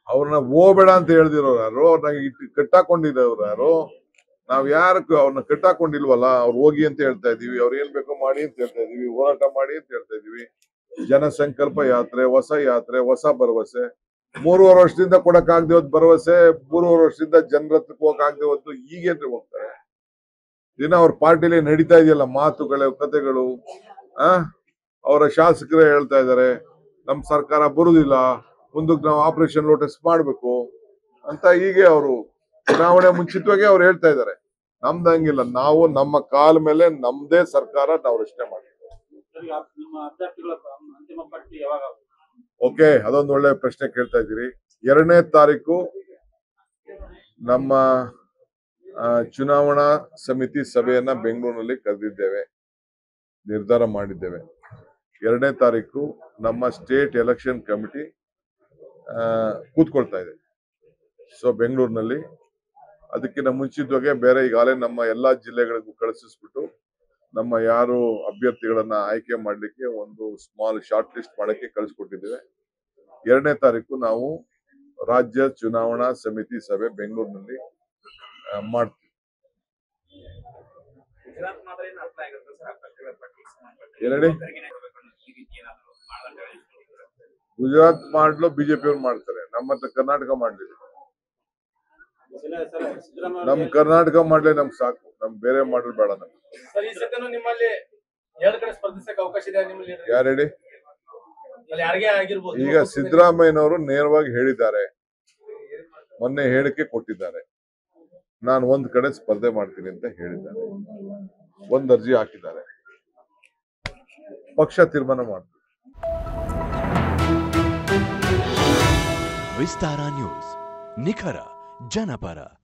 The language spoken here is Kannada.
ಅವ್ರನ್ನ ಹೋಗ್ಬೇಡ ಅಂತ ಹೇಳ್ದಿರೋರು ಯಾರು ಅವ್ರನ್ನ ಇಟ್ಟು ಕಟ್ಟಾಕೊಂಡಿದ್ದವ್ರು ಯಾರು ನಾವ್ ಯಾರಕ್ಕೂ ಅವ್ರನ್ನ ಕಟ್ಟಾಕೊಂಡಿಲ್ವಲ್ಲ ಅವ್ರು ಹೋಗಿ ಅಂತ ಹೇಳ್ತಾ ಇದೀವಿ ಅವ್ರು ಏನ್ ಬೇಕೋ ಮಾಡಿ ಅಂತ ಹೇಳ್ತಾ ಇದೀವಿ ಹೋರಾಟ ಮಾಡಿ ಅಂತ ಹೇಳ್ತಾ ಇದೀವಿ ಜನಸಂಕಲ್ಪ ಯಾತ್ರೆ ಹೊಸ ಯಾತ್ರೆ ಹೊಸ ಭರವಸೆ ಮೂರುವರೆ ವರ್ಷದಿಂದ ಕೊಡಕ್ ಆಗದೆ ಹೋದ್ ಭರವಸೆ ಮೂರುವರೆ ವರ್ಷದಿಂದ ಜನರ ಹತ್ರಕ್ಕೆ ಹೋಗಕ್ ಆಗದೆ ಹೋದ್ದು ಈಗೇನ್ರಿ ಹೋಗ್ತಾರೆ ದಿನ ಅವ್ರ ಪಾರ್ಟಿಲಿ ನಡೀತಾ ಇದೆಯಲ್ಲ ಮಾತುಗಳು ಕತೆಗಳು ಆ ಅವರ ಶಾಸಕರೇ ಹೇಳ್ತಾ ಇದ್ದಾರೆ ನಮ್ ಸರ್ಕಾರ ಬರುದಿಲ್ಲ ಮುಂದಕ್ಕೆ ನಾವು ಆಪರೇಷನ್ ಲೋಟಸ್ ಮಾಡ್ಬೇಕು ಅಂತ ಹೀಗೆ ಅವರು ಚುನಾವಣೆ ಮುಂಚಿತವಾಗಿ ಅವ್ರು ಹೇಳ್ತಾ ಇದ್ದಾರೆ ನಮ್ದು ಹಂಗಿಲ್ಲ ನಾವು ನಮ್ಮ ಕಾಲ ಮೇಲೆ ನಮ್ದೇ ಸರ್ಕಾರ ನಾವು ರಚನೆ ಮಾಡ್ತೀವಿ ಸರಿ, ಆ- ನಿಮ್ಮ ಅಭ್ಯರ್ಥಿಗಳ ಅಂತಿಮ ಪಟ್ಟಿ ಯಾವಾಗ ಆಗುತ್ತೆ? ಓಕೆ ಅದೊಂದು ಒಳ್ಳೆ ಪ್ರಶ್ನೆ ಕೇಳ್ತಾ ಇದ್ದೀರಿ ಎರಡನೇ ತಾರೀಕು ನಮ್ಮ ಆ, ಚುನಾವಣಾ ಸಮಿತಿ ಸಭೆಯನ್ನ ಬೆಂಗಳೂರಿನಲ್ಲಿ ಕರೆದಿದ್ದೇವೆ ನಿರ್ಧಾರ ಮಾಡಿದ್ದೇವೆ ಎರಡನೇ ತಾರೀಕು ನಮ್ಮ ಸ್ಟೇಟ್ ಎಲೆಕ್ಷನ್ ಕಮಿಟಿ ಕೂತ್ಕೊಳ್ತಾ ಇದೆ ಸೊ ಬೆಂಗಳೂರಿನಲ್ಲಿ ಅದಕ್ಕಿಂತ ಮುಂಚಿತವಾಗಿ ಬೇರೆ ಈಗಾಗಲೇ ನಮ್ಮ ಎಲ್ಲಾ ಜಿಲ್ಲೆಗಳಿಗೂ ಕಳಿಸಿಸ್ಬಿಟ್ಟು ನಮ್ಮ ಯಾರು ಅಭ್ಯರ್ಥಿಗಳನ್ನ ಆಯ್ಕೆ ಮಾಡಲಿಕ್ಕೆ ಒಂದು ಸ್ಮಾಲ್ ಶಾರ್ಟ್ ಲಿಸ್ಟ್ ಮಾಡಕ್ಕೆ ಕಳಿಸ್ಕೊಟ್ಟಿದ್ದೇವೆ ಎರಡನೇ ತಾರೀಕು ನಾವು ರಾಜ್ಯ ಚುನಾವಣಾ ಸಮಿತಿ ಸಭೆ ಬೆಂಗಳೂರಿನಲ್ಲಿ ಆ, ಮಾಡ್ತೀವಿ ಗುಜರಾತ್ ಮಾತ್ರ ಏನು ಅರ್ಥ ಆಗಿರುತ್ತೆ ಸರ್ ಅಭ್ಯರ್ಥಿಗಳ ಪಟ್ಟಿಗೆ ಸಂಬಂಧಪಟ್ಟ ಏನ್ ಹೇಳಿ? ಯುವಕರಿಗೆ ಕೊಡ್ಬೇಕು ಅನ್ನೋ ಈ ರೀತಿ ಏನಾದ್ರು ಮಾನದಂಡ ಇಟ್ಕೊಂಡಿದ್ದೀರಾ? ಗುಜರಾತ್ ಮಾಡ್ಲು ಬಿಜೆಪಿ ಅವ್ರು ಮಾಡ್ತಾರೆ ನಮ್ಮ ಹತ್ರ ಕರ್ನಾಟಕ ಮಾಡ್ಲಿಲ್ಲ ಇಲ್ಲ ಸರ್, ಸಿದ್ದರಾಮಯ್ಯ ನಮ್ ಅವ್ರಿಗೆ- ಕರ್ನಾಟಕ ಮಾಡ್ಲಿ ನಮ್ಗೆ ಸಾಕು ನಮ್ ಬೇರೆ ಮಾಡಲ್ ಬೇಡ ನಮ್ಗೆ ಸರ್ ಈ ಸತ್ಯನು ನಿಮ್ಮಲ್ಲಿ ಎರಡು ಕಡೆ ಸ್ಪರ್ಧಿಸಕ್ಕೆ ಅವಕಾಶ ಇದೆ ನಿಮ್ಮಲ್ಲಿ ಯಾರು ಹೇಳಿ ಅಲ್ಲಿ ಯಾರಿಗೇ ಆಗಿರ್ಬೋದು ಈಗ ಸಿದ್ದರಾಮಯ್ಯನವರು ನೇರವಾಗಿ ಹೇಳಿದ್ದಾರೆ ಮೊನ್ನೆ ಹೇಳಿಕೆ ಕೊಟ್ಟಿದ್ದಾರೆ ನಾನು ಒಂದ್ ಕಡೆ ಸ್ಪರ್ಧೆ ಮಾಡ್ತೀನಿ ಅಂತ ಹೇಳಿದ್ದಾರೆ ಒಂದ್ ಅರ್ಜಿ ಹಾಕಿದ್ದಾರೆ ಪಕ್ಷ ತೀರ್ಮಾನ ಮಾಡ್ತಾರೆ ವಿಸ್ತಾರ ನ್ಯೂಸ್ ನಿಖರ ಜನಪರ